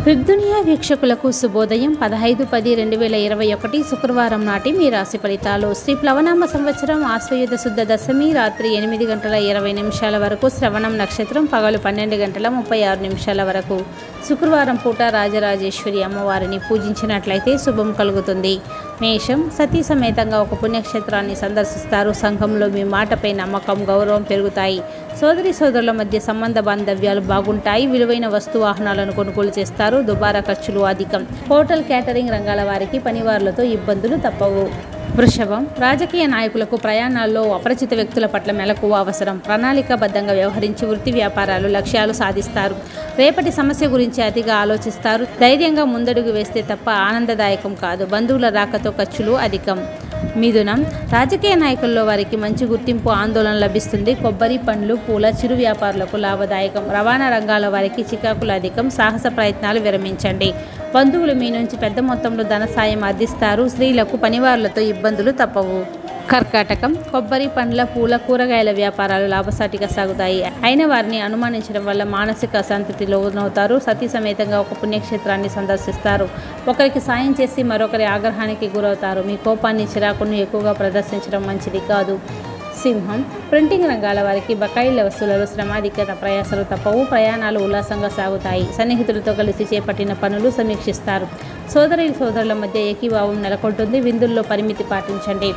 రుద్దునియా వీక్షకులకు శుభోదయం పదహైదు పది రెండు వేల ఇరవై ఒకటి శుక్రవారం నాటి మీ రాశి ఫలితాలు శ్రీ ప్లవనామ సంవత్సరం ఆశ్వయుధ శుద్ధ దశమి రాత్రి ఎనిమిది గంటల ఇరవై నిమిషాల వరకు శ్రవణం నక్షత్రం పగలు పన్నెండు గంటల ముప్పై ఆరు నిమిషాల వరకు శుక్రవారం పూట రాజరాజేశ్వరి అమ్మవారిని పూజించినట్లయితే శుభం కలుగుతుంది మేషం సతీ సమేతంగా ఒక పుణ్యక్షేత్రాన్ని సందర్శిస్తారు సంఘంలో మీ మాటపై నమ్మకం గౌరవం పెరుగుతాయి సోదరి సోదరుల మధ్య సంబంధ బాంధవ్యాలు బాగుంటాయి విలువైన వస్తు వాహనాలను కొనుగోలు చేస్తారు దుబారా ఖర్చులు అధికం హోటల్ క్యాటరింగ్ రంగాల వారికి పనివారులతో ఇబ్బందులు తప్పవు వృషభం రాజకీయ నాయకులకు ప్రయాణాల్లో అపరిచిత వ్యక్తుల పట్ల మెలకువ అవసరం ప్రణాళికాబద్ధంగా వ్యవహరించి వృత్తి వ్యాపారాలు లక్ష్యాలు సాధిస్తారు రేపటి సమస్య గురించి అతిగా ఆలోచిస్తారు ధైర్యంగా ముందడుగు వేస్తే తప్ప ఆనందదాయకం కాదు బంధువుల రాకతో ఖర్చులు అధికం మిథునం రాజకీయ నాయకుల్లో వారికి మంచి గుర్తింపు ఆందోళన లభిస్తుంది కొబ్బరి పండ్లు పూల చిరు వ్యాపారులకు లాభదాయకం రవాణా రంగాల వారికి చికాకులు అధికం సాహస ప్రయత్నాలు విరమించండి బంధువులు మీ నుంచి పెద్ద మొత్తంలో ధన సాయం అందిస్తారు స్త్రీలకు పనివారులతో ఇబ్బందులు తప్పవు కర్కాటకం కొబ్బరి పండ్ల పూల కూరగాయల వ్యాపారాలు లాభసాటిగా సాగుతాయి అయిన వారిని అనుమానించడం వల్ల మానసిక అశాంతికి లోనవుతారు సతీ సమేతంగా ఒక పుణ్యక్షేత్రాన్ని సందర్శిస్తారు ఒకరికి సాయం చేసి మరొకరి ఆగ్రహానికి గురవుతారు మీ కోపాన్ని చిరాకును ఎక్కువగా ప్రదర్శించడం మంచిది కాదు సింహం ప్రింటింగ్ రంగాల వారికి బకాయిల వస్తువులలో శ్రమాధిక్యత ప్రయాసాలు తప్పవు ప్రయాణాలు ఉల్లాసంగా సాగుతాయి సన్నిహితులతో కలిసి చేపట్టిన పనులు సమీక్షిస్తారు సోదరి సోదరుల మధ్య ఏకీభావం నెలకొంటుంది విందుల్లో పరిమితి పాటించండి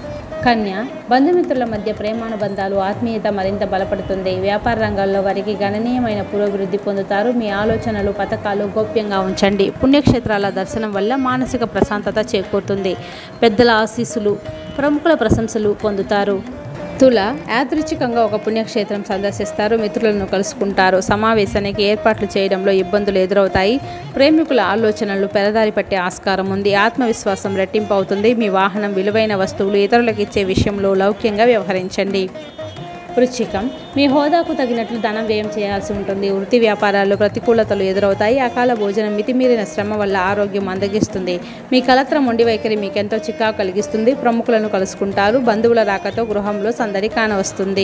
కన్య బంధుమిత్రుల మధ్య ప్రేమానుబంధాలు ఆత్మీయత మరింత బలపడుతుంది వ్యాపార రంగాల్లో వారికి గణనీయమైన పురోభివృద్ధి పొందుతారు మీ ఆలోచనలు పథకాలు గోప్యంగా ఉంచండి పుణ్యక్షేత్రాల దర్శనం వల్ల మానసిక ప్రశాంతత చేకూరుతుంది పెద్దల ఆశీస్సులు ప్రముఖుల ప్రశంసలు పొందుతారు తుల యాదృచ్ఛికంగా ఒక పుణ్యక్షేత్రం సందర్శిస్తారు మిత్రులను కలుసుకుంటారు సమావేశానికి ఏర్పాట్లు చేయడంలో ఇబ్బందులు ఎదురవుతాయి ప్రేమికుల ఆలోచనలు పెరదారి పట్టే ఆస్కారం ఉంది ఆత్మవిశ్వాసం రెట్టింపు అవుతుంది మీ వాహనం విలువైన వస్తువులు ఇతరులకు ఇచ్చే విషయంలో లౌక్యంగా వ్యవహరించండి వృచ్చికం మీ హోదాకు తగినట్లు ధనం వ్యయం చేయాల్సి ఉంటుంది వృత్తి వ్యాపారాల్లో ప్రతికూలతలు ఎదురవుతాయి అకాల భోజనం మితిమీరిన శ్రమ వల్ల ఆరోగ్యం అందగిస్తుంది మీ కలత్రం మొండి వైఖరి మీకెంతో చికాకు కలిగిస్తుంది ప్రముఖులను కలుసుకుంటారు బంధువుల రాకతో గృహంలో సందడి కానవస్తుంది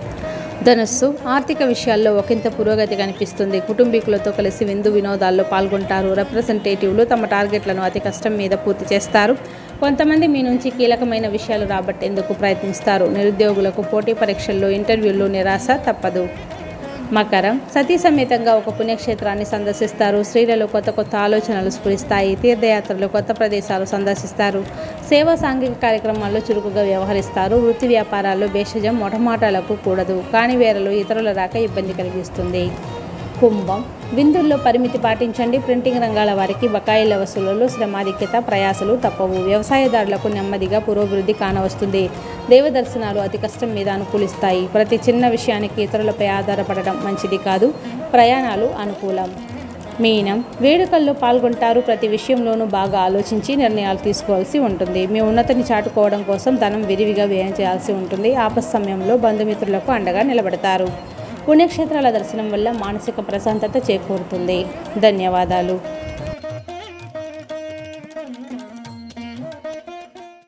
ధనస్సు ఆర్థిక విషయాల్లో ఒకంత పురోగతి కనిపిస్తుంది కుటుంబీకులతో కలిసి విందు వినోదాల్లో పాల్గొంటారు రిప్రజెంటేటివ్లు తమ టార్గెట్లను అతి కష్టం మీద పూర్తి చేస్తారు కొంతమంది మీ నుంచి కీలకమైన విషయాలు రాబట్టేందుకు ప్రయత్నిస్తారు నిరుద్యోగులకు పోటీ పరీక్షల్లో ఇంటర్వ్యూల్లో నిరాశ తప్పదు మకరం సతీ సమేతంగా ఒక పుణ్యక్షేత్రాన్ని సందర్శిస్తారు స్త్రీలలో కొత్త కొత్త ఆలోచనలు స్ఫురిస్తాయి తీర్థయాత్రలు కొత్త ప్రదేశాలు సందర్శిస్తారు సేవా సాంఘిక కార్యక్రమాల్లో చురుకుగా వ్యవహరిస్తారు వృత్తి వ్యాపారాల్లో భేషజం మొటమాటాలకు కూడదు కాని వేరలు ఇతరుల రాక ఇబ్బంది కలిగిస్తుంది కుంభం విందుల్లో పరిమితి పాటించండి ప్రింటింగ్ రంగాల వారికి బకాయిల వసూళ్లలో శ్రమాధిక్యత ప్రయాసలు తప్పవు వ్యవసాయదారులకు నెమ్మదిగా పురోభివృద్ధి కానవస్తుంది దేవదర్శనాలు అతి కష్టం మీద అనుకూలిస్తాయి ప్రతి చిన్న విషయానికి ఇతరులపై ఆధారపడడం మంచిది కాదు ప్రయాణాలు అనుకూలం మీనం వేడుకల్లో పాల్గొంటారు ప్రతి విషయంలోనూ బాగా ఆలోచించి నిర్ణయాలు తీసుకోవాల్సి ఉంటుంది మీ ఉన్నతిని చాటుకోవడం కోసం ధనం విరివిగా వ్యయం చేయాల్సి ఉంటుంది ఆపస్ సమయంలో బంధుమిత్రులకు అండగా నిలబడతారు పుణ్యక్షేత్రాల దర్శనం వల్ల మానసిక ప్రశాంతత చేకూరుతుంది ధన్యవాదాలు